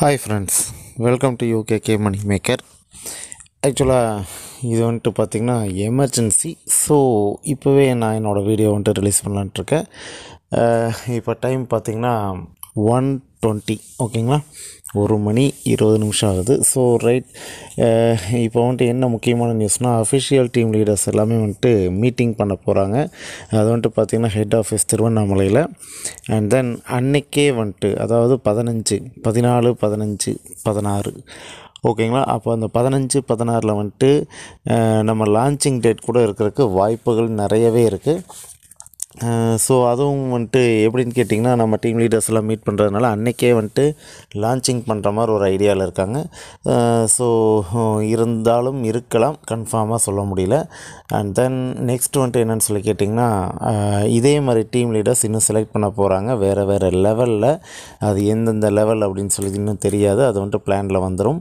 hi friends welcome to U K K money maker ஆக்சுவலாக இது வந்துட்டு பார்த்திங்கன்னா எமர்ஜென்சி ஸோ இப்போவே நான் என்னோடய வீடியோ வந்துட்டு ரிலீஸ் பண்ணலான்ட்ருக்கேன் இப்போ டைம் பார்த்திங்கன்னா ஒன் டுவெண்ட்டி ஓகேங்களா ஒரு மணி இருபது நிமிஷம் ஆகுது ஸோ ரைட் இப்போ வந்துட்டு என்ன முக்கியமான நியூஸ்னால் அஃபிஷியல் டீம் லீடர்ஸ் எல்லாமே வந்துட்டு மீட்டிங் பண்ண போகிறாங்க அது வந்துட்டு பார்த்திங்கன்னா ஹெட் ஆஃபீஸ் திருவண்ணாமலையில் அண்ட் தென் அன்னைக்கே வந்துட்டு அதாவது பதினஞ்சு பதினாலு பதினஞ்சு பதினாறு ஓகேங்களா அப்போ அந்த பதினஞ்சு பதினாறில் வந்துட்டு அஹ், நம்ம லான்ச்சிங் டேட் கூட இருக்கிறதுக்கு வாய்ப்புகள் நிறையவே இருக்குது ஸோ அதுவும் வந்துட்டு எப்படின்னு கேட்டிங்கன்னா நம்ம டீம் லீடர்ஸ் எல்லாம் மீட் பண்ணுறதுனால அன்றைக்கே வந்துட்டு லான்ச்சிங் பண்ணுற மாதிரி ஒரு ஐடியாவில் இருக்காங்க ஸோ இருந்தாலும் இருக்கலாம் கன்ஃபார்மாக சொல்ல முடியல அண்ட் தென் நெக்ஸ்ட் வந்துட்டு என்னென்னு சொல்லி கேட்டிங்கன்னா அஹ், இதே மாதிரி டீம் லீடர்ஸ் இன்னும் செலக்ட் பண்ண போகிறாங்க வேறு வேறு லெவலில் அது எந்தெந்த லெவல் அப்படின்னு சொல்லி இன்னும் தெரியாது அது வந்துட்டு பிளானில் வந்துடும்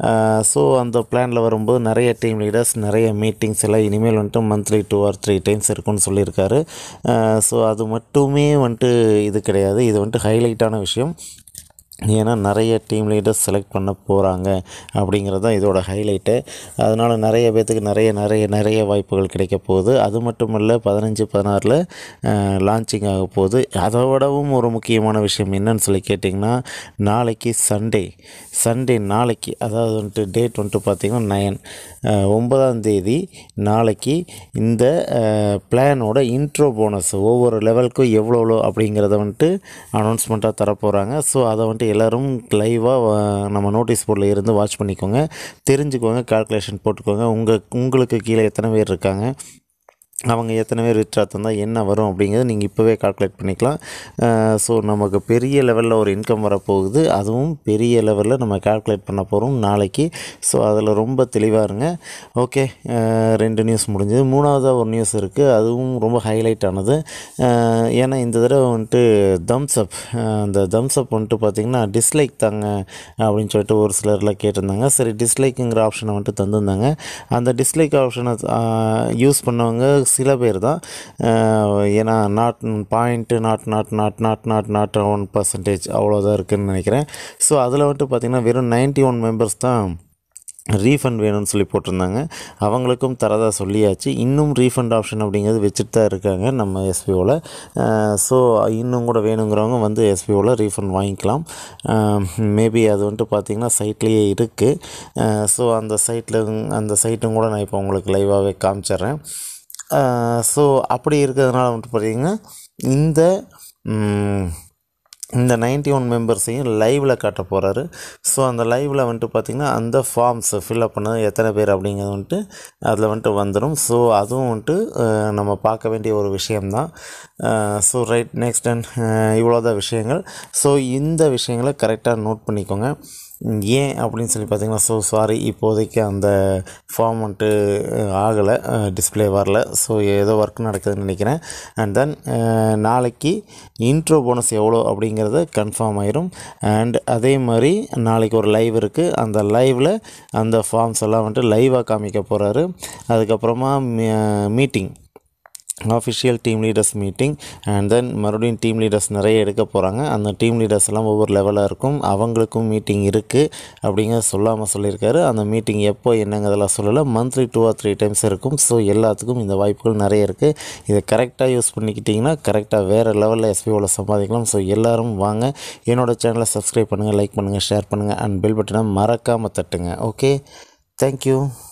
ஸோ அந்த பிளானில் வரும்போது நிறைய டீம் லீடர்ஸ் நிறைய மீட்டிங்ஸ் எல்லாம் இனிமேல் வந்துட்டு monthly two or three times இருக்கும்னு சொல்லியிருக்காரு ஸோ அது மட்டுமே வந்துட்டு இது கிடையாது இது வந்துட்டு ஹைலைட்டான விஷயம் ஏன்னா நிறைய டீம் லீடர்ஸ் செலக்ட் பண்ண போகிறாங்க அப்படிங்கிறது தான் இதோட ஹைலைட்டு அதனால் நிறைய பேர்த்துக்கு நிறைய நிறைய நிறைய வாய்ப்புகள் கிடைக்க போகுது அது மட்டும் இல்லை பதினஞ்சு பதினாறில் லான்ச்சிங் ஆக போகுது அதை விடவும் ஒரு முக்கியமான விஷயம் என்னன்னு சொல்லி கேட்டிங்கன்னா நாளைக்கு சண்டே சண்டே நாளைக்கு அதாவது வந்துட்டு டேட் வந்துட்டு பார்த்திங்கன்னா நயன் ஒன்பதாம் தேதி நாளைக்கு இந்த பிளானோட இன்ட்ரோ போனஸ் ஒவ்வொரு லெவலுக்கும் எவ்வளோ எவ்வளோ அப்படிங்கிறத வந்துட்டு அனௌன்ஸ்மெண்ட்டாக தரப்போகிறாங்க ஸோ அதை வந்துட்டு எல்லோரும் லைவாக நம்ம நோட்டீஸ் போர்டில் இருந்து வாட்ச் பண்ணிக்கோங்க தெரிஞ்சுக்கோங்க கால்குலேஷன் போட்டுக்கோங்க உங்கள் உங்களுக்கு கீழே எத்தனை பேர் இருக்காங்க அவங்க எத்தனை பேர் ரிச்சாக தந்தால் என்ன வரும் அப்படிங்கிறத நீங்கள் இப்போவே கால்குலேட் பண்ணிக்கலாம் ஸோ நமக்கு பெரிய லெவலில் ஒரு இன்கம் வரப்போகுது அதுவும் பெரிய லெவலில் நம்ம கால்குலேட் பண்ண போகிறோம் நாளைக்கு ஸோ அதில் ரொம்ப தெளிவாக இருங்க ஓகே ரெண்டு நியூஸ் முடிஞ்சது மூணாவதாக ஒரு நியூஸ் இருக்குது அதுவும் ரொம்ப ஹைலைட் ஆனது அஹ், ஏன்னா இந்த தடவை வந்துட்டு தம்ஸ் அப் அந்த தம்ஸ் அப் வந்துட்டு பார்த்திங்கன்னா டிஸ்லைக் தாங்க அப்படின்னு சொல்லிட்டு ஒரு சிலர்லாம் கேட்டிருந்தாங்க சரி டிஸ்லைக்குங்கிற ஆப்ஷனை வந்துட்டு தந்திருந்தாங்க அந்த டிஸ்லைக் ஆப்ஷனை யூஸ் பண்ணவங்க சில பேர் தான் அஹ், ஏன்னா nought point nought nought nought nought nought nought one percentage அவ்வளோதான் இருக்குதுன்னு நினைக்கிறேன் ஸோ அதில் வந்துட்டு பார்த்திங்கன்னா வெறும் 91 ஒன் மெம்பர்ஸ் தான் ரீஃபண்ட் வேணும்னு சொல்லி போட்டிருந்தாங்க அவங்களுக்கும் தரதா சொல்லியாச்சு இன்னும் ரீஃபண்ட் ஆப்ஷன் அப்படிங்கிறது வச்சுட்டு தான் இருக்காங்க நம்ம எஸ்பிஓவில் ஸோ இன்னும் கூட வேணுங்கிறவங்க வந்து எஸ்பிஓவில் ரீஃபண்ட் வாங்கிக்கலாம் மேபி அது வந்துட்டு பார்த்திங்கன்னா சைட்லேயே இருக்குது ஸோ அந்த சைட்டில் அந்த சைட்டும் கூட நான் இப்போ உங்களுக்கு லைவாகவே காமிச்சிட்றேன் ஸோ அப்படி இருக்கிறதுனால வந்துட்டு பார்த்திங்கன்னா இந்த ம், இந்த 91 ஒன் மெம்பர்ஸையும் லைவில் காட்ட போகிறாரு ஸோ அந்த லைவில் வந்துட்டு பார்த்திங்கன்னா அந்த ஃபார்ம்ஸ் ஃபில்அப் பண்ணது எத்தனை பேர் அப்படிங்கிறது வந்துட்டு அதில் வந்துட்டு வந்துடும் ஸோ அதுவும் வந்துட்டு அஹ், நம்ம பார்க்க வேண்டிய ஒரு விஷயம்தான் ஸோ ரைட் நெக்ஸ்ட் அண்ட் இவ்வளோதான் விஷயங்கள் ஸோ இந்த விஷயங்களை கரெக்டாக நோட் பண்ணிக்கோங்க ஏன் அப்படின்னு சொல்லி பார்த்தீங்கன்னா ஸோ சாரி இப்போதைக்கு அந்த ஃபார்ம் வந்துட்டு ஆகலை டிஸ்ப்ளே வரல ஸோ ஏதோ ஒர்க் நடக்குதுன்னு நினைக்கிறேன் அண்ட் தென் நாளைக்கு இன்ட்ரோ போனஸ் எவ்வளோ அப்படிங்கிறது கன்ஃபார்ம் ஆயிரும் அண்ட் அதே மாதிரி நாளைக்கு ஒரு லைவ் இருக்குது அந்த லைவில் அந்த ஃபார்ம்ஸ் எல்லாம் வந்துட்டு லைவாக காமிக்க போகிறாரு அதுக்கப்புறமா meeting official team leaders meeting and then மறுபடியும் டீம் லீடர்ஸ் நிறைய எடுக்க போகிறாங்க அந்த டீம் லீடர்ஸ் எல்லாம் ஒவ்வொரு லெவலாக இருக்கும் அவங்களுக்கும் மீட்டிங் இருக்குது அப்படிங்கிறத சொல்லாமல் சொல்லியிருக்காரு அந்த மீட்டிங் எப்போ என்னங்கிறதெல்லாம் சொல்லலை monthly two or three times இருக்கும் ஸோ எல்லாத்துக்கும் இந்த வாய்ப்புகள் நிறைய இருக்குது இதை கரெக்டாக யூஸ் பண்ணிக்கிட்டிங்கன்னா கரெக்டாக வேறு லெவலில் எஸ்பிஓவில் சம்பாதிக்கலாம் ஸோ எல்லாரும் வாங்க என்னோட சேனலை சப்ஸ்கிரைப் பண்ணுங்கள் லைக் பண்ணுங்கள் ஷேர் பண்ணுங்கள் அண்ட் பெல் பட்டனை மறக்காமல் தட்டுங்க ஓகே தேங்க்யூ